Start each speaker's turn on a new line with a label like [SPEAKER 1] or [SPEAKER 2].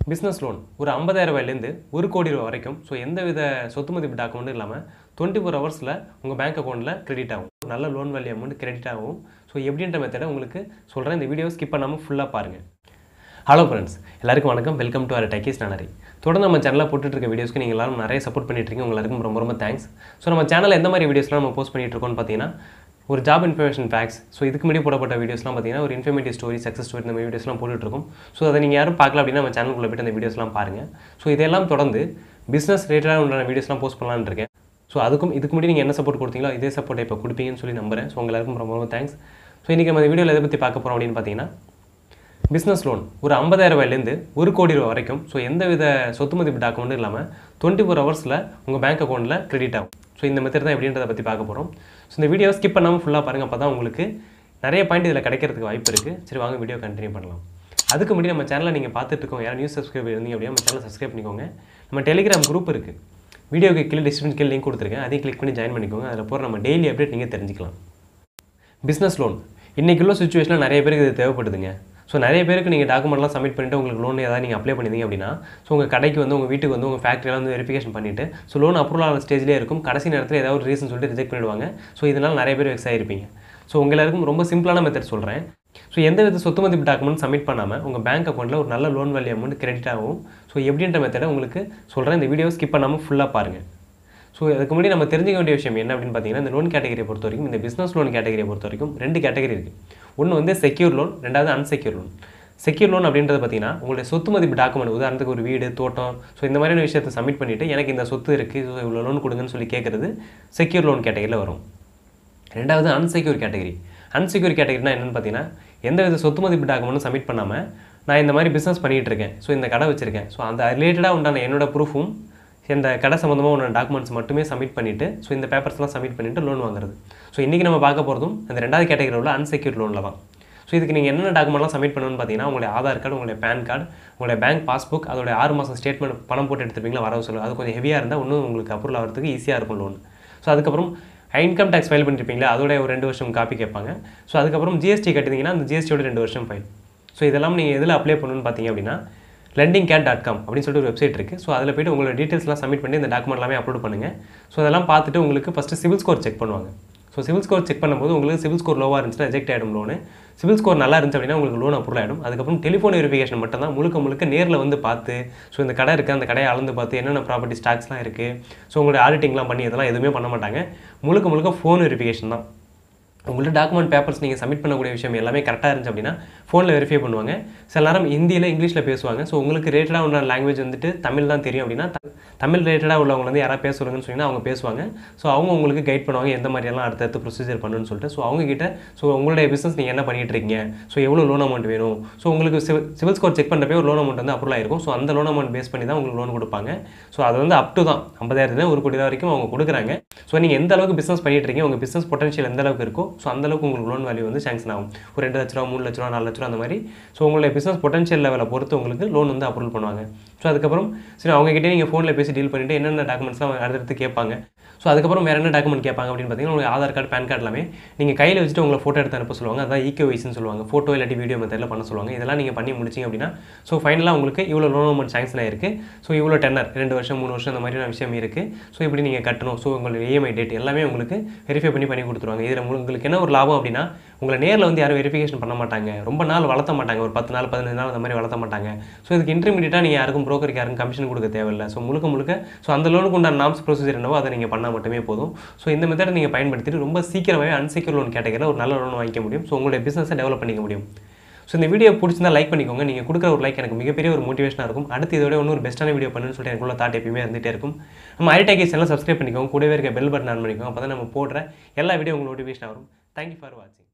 [SPEAKER 1] business loan ஒரு ஐம்பதாயிரம் ரூபாயிலேருந்து ஒரு கோடி ரூபா வரைக்கும் ஸோ எந்த வித சொத்து மதிப்பு டாக்குமெண்ட்டும் இல்லாமல் டுவெண்ட்டி ஃபோர் ஹவர்ஸில் உங்கள் பேங்க் அக்கௌண்ட்டில் கிரெடிட் ஆகும் நல்ல லோன் வேல்யூ அமௌண்ட் கிரெடிட் ஆகும் ஸோ எப்படின்ற மெத்தடை உங்களுக்கு சொல்கிறேன் இந்த வீடியோ ஸ்கிப் பண்ணாமல் ஃபுல்லாக பாருங்கள் ஹலோ ஃப்ரெண்ட்ஸ் எல்லாருக்கும் வணக்கம் வெல்கம் டு அவர் டெக்கிஸ் நானரி தொடர்ந்து நம்ம சேனலில் போட்டுட்டு இருக்க வீடியோஸ்க்கு நீங்கள் எல்லாரும் நிறைய சப்போர்ட் பண்ணிட்டு இருக்கீங்க உங்களுக்கு எல்லாருக்கும் ரொம்ப ரொம்ப தேங்க்ஸ் ஸோ நம்ம சேனலில் எந்த மாதிரி வீடியோஸ்லாம் நம்ம போஸ்ட் பண்ணிட்டு இருக்கோம்னு பார்த்தீங்கன்னா ஒரு ஜாப் இன்ஃபர்மேஷன் ஃபேக்ஸ் ஸோ இதுக்கு முன்னாடி போடப்பட்ட வீடியோஸ்லாம் பார்த்தீங்கன்னா ஒரு இன்ஃபர்மேட்டிவ் ஸ்டோரி சக்ஸஸ் ஸ்டோரி இந்த மாதிரி வீடியோஸ்லாம் போட்டுட்ருக்கோம் ஸோ அதை நீங்கள் யாரும் பார்க்கல அப்படின்னா நம்ம சேனலுக்குள்ளே போய்ட்டு அந்த வீடியோஸ்லாம் பாருங்கள் ஸோ இதெல்லாம் தொடர்ந்து பிஸ்னஸ் ரிலேட்டடாக உண்டான வீடியோஸ்லாம் போஸ்ட் பண்ணலான்னு இருக்கேன் ஸோ அதுக்கும் இதுக்கு முன்னாடி நீங்கள் என்ன சப்போர்ட் கொடுத்தீங்களோ இதே சப்போர்ட் இப்போ கொடுப்பீங்கன்னு சொல்லி நம்புறேன் ஸோ உங்க எல்லாருக்கும் ரொம்ப ரொம்ப தேங்க்ஸ் ஸோ இன்றைக்கி நம்ம இந்த வீடியோவில் எதை பற்றி பார்க்க போகிறோம் அப்படின்னு பார்த்தீங்கன்னா பிஸ்னஸ் லோன் ஒரு ஐம்பதாயிரம் ரூபாயிலேருந்து ஒரு கோடி ரூபா வரைக்கும் ஸோ எந்த வித சொத்து மதிப்பு டாக்குமெண்ட்டும் இல்லாமல் டுவெண்ட்டி ஃபோர் ஹவர்ஸில் உங்கள் பேங்க் அக்கௌண்ட்டில் கிரெடிட் ஆகும் ஸோ இந்த மெத்தட் தான் எப்படின்றத பற்றி பார்க்க போகிறோம் ஸோ இந்த வீடியோ ஸ்கிப் பண்ணாமல் ஃபுல்லாக பாருங்கள் அப்போ தான் உங்களுக்கு நிறைய பாயிண்ட் இதில் கிடைக்கிறதுக்கு வாய்ப்பு இருக்குது சரி வாங்க வீடியோ கண்டினியூ பண்ணலாம் அதுக்கு முன்னாடி நம்ம சேனலை நீங்கள் பார்த்துட்டு இருக்கோம் யாரும் நியூஸ் சப்ஸ்கிரைப் இருந்தீங்க அப்படின்னா நம்ம சேனலை சப்ஸ்கிரைப் பண்ணிக்கோங்க நம்ம டெலிகிராம் குரூப் இருக்குது வீடியோக்கு கீழே டிஸ்கிரிப்ஷன் கீழே லிங்க் கொடுத்துருக்கேன் அதையும் கிளிக் பண்ணி ஜாயின் பண்ணிக்கோங்க அதில் போகிற நம்ம டெய்லி அப்டேட் நீங்கள் தெரிஞ்சுக்கலாம் பிஸ்னஸ் லோன் இன்றைக்கி உள்ள சுச்சுவேஷனில் நிறைய பேருக்கு இது தேவைப்படுதுங்க ஸோ நிறைய பேருக்கு நீங்கள் டாக்குமெண்ட்லாம் சப்மிட் பண்ணிட்டு உங்களுக்கு லோன் ஏதாவது நீங்கள் அப்ளை பண்ணிருந்தீங்க அப்படின்னா ஸோ உங்கள் கடைக்கு வந்து உங்கள் வீட்டுக்கு வந்து உங்கள் ஃபேக்ட்ரியில் வந்து வெரிஃபிகேஷன் பண்ணிவிட்டு ஸோ லோன் அப்ரூவல் ஆன ஸ்டேஜ்லேயே இருக்கும் கடைசி நேரத்தில் ஏதாவது ஒரு ரீசன் சொல்லிட்டு ரிஜெக்ட் பண்ணிடுவாங்க ஸோ இதனால் நிறைய பேர் வெக்ஸ் ஆகிருப்பீங்க ஸோ உங்க எல்லாருக்கும் ரொம்ப சிம்பிளான மெத்தட் சொல்கிறேன் ஸோ எந்த வித சொத்து மதிப்பு டாக்குமெண்ட் சப்மிட் பண்ணாமல் உங்கள் பேங்க் அக்கௌண்ட்டில் ஒரு நல்ல லோன் வேல்யூ அமௌண்ட் கிரெடிட் ஆகும் ஸோ எப்படின்ற மெத்தடை உங்களுக்கு சொல்கிறேன் இந்த வீடியோ ஸ்கிப் பண்ணாமல் ஃபுல்லாக பாருங்கள் ஸோ அதுக்கு முன்னாடி நம்ம தெரிஞ்சுக்க வேண்டிய விஷயம் என்ன அப்படின்னு பார்த்தீங்கன்னா இந்த லோன் கேட்டகரியை பொறுத்த வரைக்கும் இந்த பிஸ்னஸ் லோன் கேட்டகரியை பொறுத்த வரைக்கும் ரெண்டு கேட்டகரி இருக்குது ஒன்று வந்து செக்யூர் லோன் ரெண்டாவது அன்செக்யூர் லோன் செக்யூர் லோன் அப்படின்றது பார்த்தீங்கன்னா உங்களுடைய சொத்து மதிப்பு டாக்குமெண்ட் உதாரணத்துக்கு ஒரு வீடு தோட்டம் ஸோ இந்த மாதிரியான விஷயத்தை சப்மிட் பண்ணிவிட்டு எனக்கு இந்த சொத்து இருக்குது ஸோ இவ்வளோ லோன் கொடுங்கன்னு சொல்லி கேட்குறது செக்யூர் லோன் கேட்டகரியில் வரும் ரெண்டாவது அன்செக்யூர் கேட்டகரி அன்செக்யூர் கேட்டகரினா என்னென்னு பார்த்தீங்கன்னா எந்த வித சொத்து மதிப்பு டாக்குமெண்ட்டும் சப்மிட் பண்ணாமல் நான் இந்த மாதிரி பிஸ்னஸ் பண்ணிகிட்டு இருக்கேன் ஸோ இந்த கடை வச்சிருக்கேன் ஸோ அந்த ரிலேட்டடாக உண்டான என்னோட ப்ரூஃபும் இந்த கடை சம்மந்தமாக உள்ள டாக்குமெண்ட்ஸ் மட்டுமே சப்மிட் பண்ணிவிட்டு ஸோ இந்த பேப்பர்ஸ்லாம் சப்மிட் பண்ணிவிட்டு லோன் வாங்குறது ஸோ இன்றைக்கி நம்ம பார்க்க போகிறதும் அந்த ரெண்டாவது கேட்டகரியில் உள்ள அன்செக்யூர் லோனில் தான் ஸோ இதுக்கு நீங்கள் என்னென்ன டாக்குமெண்ட்லாம் சப்மிட் பண்ணணும்னு பார்த்தீங்கன்னா உங்களுடைய ஆதார் கார்டு உங்களுடைய பேன் கார்டு உங்களுடைய பேங்க் பாஸ்புக் அதோட ஆறு மாதம் ஸ்டேட்மெண்ட் பணம் போட்டு எடுத்துருப்பீங்களா வரவு சொல்லு அது கொஞ்சம் ஹெவியாக இருந்தால் இன்னும் உங்களுக்கு அப்ரூவல் ஆகிறதுக்கு ஈஸியாக இருக்கும் லோன் ஸோ அதுக்கப்புறம் இன்கம் டேக்ஸ் ஃபைல் பண்ணிருப்பீங்களா அதோட ஒரு ரெண்டு வருஷம் காப்பி கேட்பாங்க ஸோ அதுக்கப்புறம் ஜிஎஸ்டி கட்டினீங்கன்னா அந்த ஜிஎஸ்டியோட ரெண்டு வருஷம் ஃபைல் ஸோ இதெல்லாம் நீங்கள் எதில் அப்ளை பண்ணணும்னு பார்த்தீங்க அப்படின்னா லெண்டிங் கேட் டாட் காம் அப்படின்னு சொல்லிட்டு ஒரு வெப்சைட் இருக்குது ஸோ அதில் போய்ட்டு உங்களோட டீட்டெயில்ஸ்லாம் சப்மிட் பண்ணி இந்த டாக்குமெண்ட் எல்லாமே அப்லோட் பண்ணுங்கள் ஸோ அதெல்லாம் பார்த்துட்டு உங்களுக்கு ஃபஸ்ட்டு சிவில் ஸ்கோர் செக் பண்ணுவாங்க ஸோ சிவில் ஸ்கோர் செக் பண்ணும்போது உங்களுக்கு சிவில் ஸ்கோர் லோவாக இருந்துச்சுன்னா ரிஜெக்ட் ஆகிடும் லோனு சிவில் ஸ்கோர் நல்லா இருந்துச்சு அப்படின்னா உங்களுக்கு லோன் அப்ரூவல் ஆகிடும் அதுக்கப்புறம் டெலிஃபோன் வெரிஃபிகேஷன் மட்டும் தான் முழுக்க முழுக்க நேரில் வந்து பார்த்து ஸோ இந்த கடை இருக்குது அந்த கடையை அளந்து பார்த்து என்னென்ன ப்ராப்பர்ட்டி ஸ்டாக்ஸ்லாம் இருக்குது ஸோ உங்களுடைய ஆடிட்டிங்லாம் பண்ணி இதெல்லாம் எதுவுமே பண்ண மாட்டாங்க முழுக்க முழுக்க ஃபோன் வெரிஃபிகேஷன் தான் உங்கள்ட்ட டாக்குமெண்ட் பேப்பர்ஸ் நீங்கள் சப்மிட் பண்ணக்கூடிய விஷயம் எல்லாமே கரெக்டாக இருந்துச்சு அப்படின்னா ஃபோனில் வெரிஃபை பண்ணுவாங்க சில நேரம் ஹிந்தியில் இங்கிலீஷில் பேசுவாங்க ஸோ உங்களுக்கு ரிலேட்டடாக உள்ள லாங்குவேஜ் வந்துட்டு தமிழ் தான் தெரியும் அப்படின்னா த- தமிழ் ரிலேட்டடாக உள்ளவங்க வந்து யாராவது பேச சொல்லுங்கன்னு சொன்னீங்கன்னா அவங்க பேசுவாங்க ஸோ அவங்க உங்களுக்கு கைட் பண்ணுவாங்க எந்த மாதிரியெல்லாம் அடுத்தடுத்து ப்ரொசீஜர் பண்ணணும்னு சொல்லிட்டு ஸோ அவங்க கிட்ட ஸோ உங்களுடைய பிஸ்னஸ் நீங்கள் என்ன பண்ணிட்டு இருக்கீங்க ஸோ எவ்வளோ லோன் அமௌண்ட் வேணும் ஸோ உங்களுக்கு சிவில் சிவில் ஸ்கோர் செக் பண்ணுறப்பே ஒரு லோன் அமௌண்ட் வந்து அப்ரூவல் ஆயிருக்கும் ஸோ அந்த லோன் அமௌண்ட் பேஸ் பண்ணி தான் உங்களுக்கு லோன் கொடுப்பாங்க ஸோ அது வந்து அப் டு தான் ஐம்பதாயிரத்துல ஒரு கோடி ரூபா வரைக்கும் அவங்க கொடுக்குறாங்க ஸோ நீங்கள் எந்த அளவுக்கு பிஸ்னஸ் பண்ணிட்டு இருக்கீங்க உங்கள் பிஸ்னஸ் பொட்டன்ஷியல் எந்த அளவுக்கு இருக்கோ ஸோ அந்த அளவுக்கு உங்களுக்கு லோன் வேல்யூ வந்து சாங்ஷன் ஆகும் ஒரு ரெண்டு லட்ச ரூபா மூணு லட்ச ரூபா நாலு லட்ச ரூபா அந்த மாதிரி ஸோ உங்களுடைய பிஸ்னஸ் பொட்டன்ஷியல் லெவலை பொறுத்து உங்களுக்கு லோன் வந்து அப்ரூவல் பண்ணுவாங்க ஸோ அதுக்கப்புறம் சரி அவங்க கிட்டே நீங்கள் ஃபோனில் பேசி டீல் பண்ணிட்டு என்னென்ன டாக்குமெண்ட்ஸ்லாம் அடுத்தடுத்து கேட்பாங்க ஸோ அதுக்கப்புறம் வேறு என்ன டாக்குமெண்ட் கேட்பாங்க அப்படின்னு பார்த்தீங்கன்னா உங்களுக்கு ஆதார் கார்டு பேன் கார்டு எல்லாமே நீங்கள் கையில் வச்சுட்டு உங்களை ஃபோட்டோ எடுத்து அனுப்ப சொல்லுவாங்க அதான் ஈகேவைஸ்னு சொல்லுவாங்க ஃபோட்டோ இல்லாட்டி வீடியோ மெத்தடில் பண்ண சொல்லுவாங்க இதெல்லாம் நீங்கள் பண்ணி முடிச்சிங்க அப்படின்னா ஸோ ஃபைனலாக உங்களுக்கு இவ்வளோ லோன் அமௌண்ட் சாங்ஷன் ஆயிருக்கு ஸோ இவ்வளோ டென்னர் ரெண்டு வருஷம் மூணு வருஷம் அந்த மாதிரியான விஷயம் இருக்குது ஸோ இப்படி நீங்கள் கட்டணும் ஸோ உங்களுடைய இஎம்ஐ டேட் எல்லாமே உங்களுக்கு வெரிஃபை பண்ணி பண்ணி கொடுத்துருவாங்க இதில் உங்களுக்கு என்ன ஒரு லாபம் அப்படின்னா உங்களை நேரில் வந்து யாரும் வெரிஃபிகேஷன் பண்ண மாட்டாங்க ரொம்ப நாள் வளர்த்த மாட்டாங்க ஒரு பத்து நாள் பதினஞ்சு நாள் அந்த மாதிரி வளர்த்த மாட்டாங்க ஸோ இதுக்கு இன்டர்மீடியட்டாக நீங்கள் யாருக்கும் brokerக்கு யாருக்கும் கமிஷன் கொடுக்க தேவையில்லை ஸோ முழுக்க முழுக்க ஸோ அந்த லோனுக்கு உண்டான நாம்ஸ் ப்ரொசீஜர் என்னவோ அதை நீங்கள் பண்ணால் மட்டுமே போதும் ஸோ இந்த மெத்தடை நீங்கள் பயன்படுத்திட்டு ரொம்ப சீக்கிரமாகவே அன்செக்யூர் லோன் கேட்டகரியில் ஒரு நல்ல லோன் வாங்கிக்க முடியும் ஸோ உங்களுடைய பிஸ்னஸை டெவலப் பண்ணிக்க முடியும் ஸோ இந்த வீடியோ பிடிச்சிருந்தா லைக் பண்ணிக்கோங்க நீங்கள் கொடுக்குற ஒரு லைக் எனக்கு மிகப்பெரிய ஒரு மோட்டிவேஷனாக இருக்கும் அடுத்து இதோட இன்னொரு பெஸ்ட்டான வீடியோ பண்ணுன்னு சொல்லிட்டு எனக்குள்ள தாட் எப்பயுமே இருந்துகிட்டே இருக்கும் நம்ம ஐடேக்கி சேனல் சப்ஸ்கிரைப் பண்ணிக்கோங்க கூடவே இருக்க பெல் பட்டன் ஆன் பண்ணிக்கோங்க அப்போ தான் நம்ம போடுற எல்லா வீடியோ உங்களுக்கு நோட்டிஃபிகேஷன் வரும் தேங்க்யூ ஃபார் வாட்சிங்